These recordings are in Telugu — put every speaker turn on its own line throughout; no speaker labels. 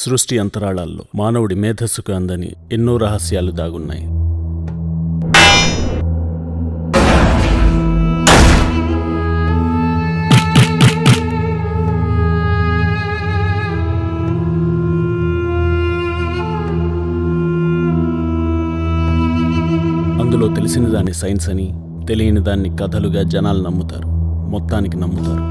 సృష్టి అంతరాళాల్లో మానవుడి మేధస్సుకు అందని ఎన్నో రహస్యాలు దాగున్నాయి అందులో తెలిసిన దాన్ని సైన్స్ అని తెలియని దాన్ని కథలుగా జనాలు నమ్ముతారు మొత్తానికి నమ్ముతారు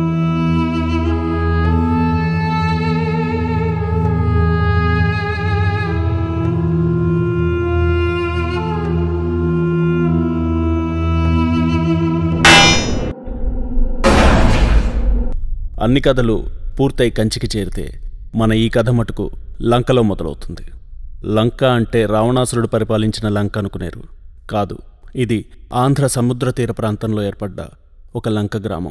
అన్ని కథలు పూర్తయి కంచికి చేరితే మన ఈ కథ మటుకు లంకలో మొదలవుతుంది లంక అంటే రావణాసురుడు పరిపాలించిన లంక అనుకునేరు కాదు ఇది ఆంధ్ర సముద్ర తీర ప్రాంతంలో ఏర్పడ్డ ఒక లంక గ్రామం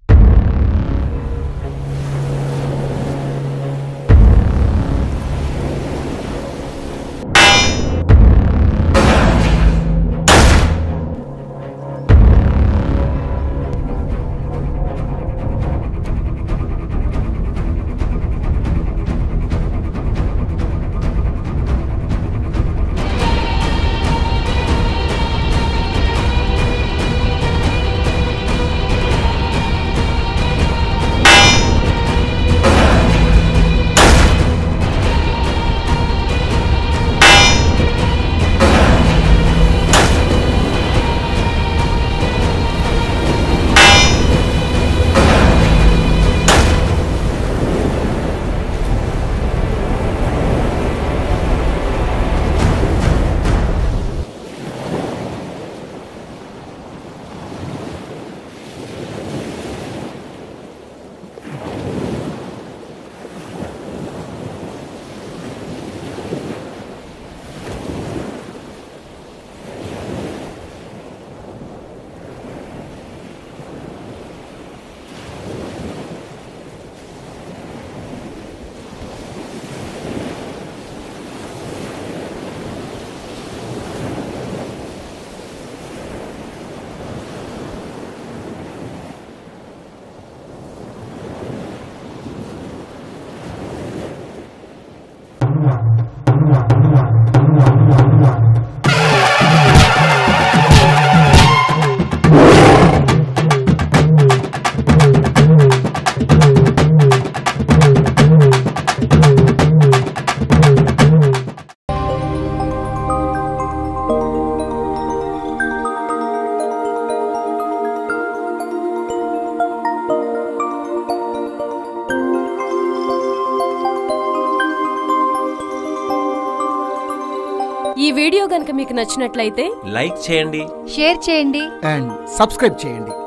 ఈ వీడియో గనుక మీకు నచ్చినట్లయితే
లైక్ చేయండి
షేర్ చేయండి
అండ్ సబ్స్క్రైబ్ చేయండి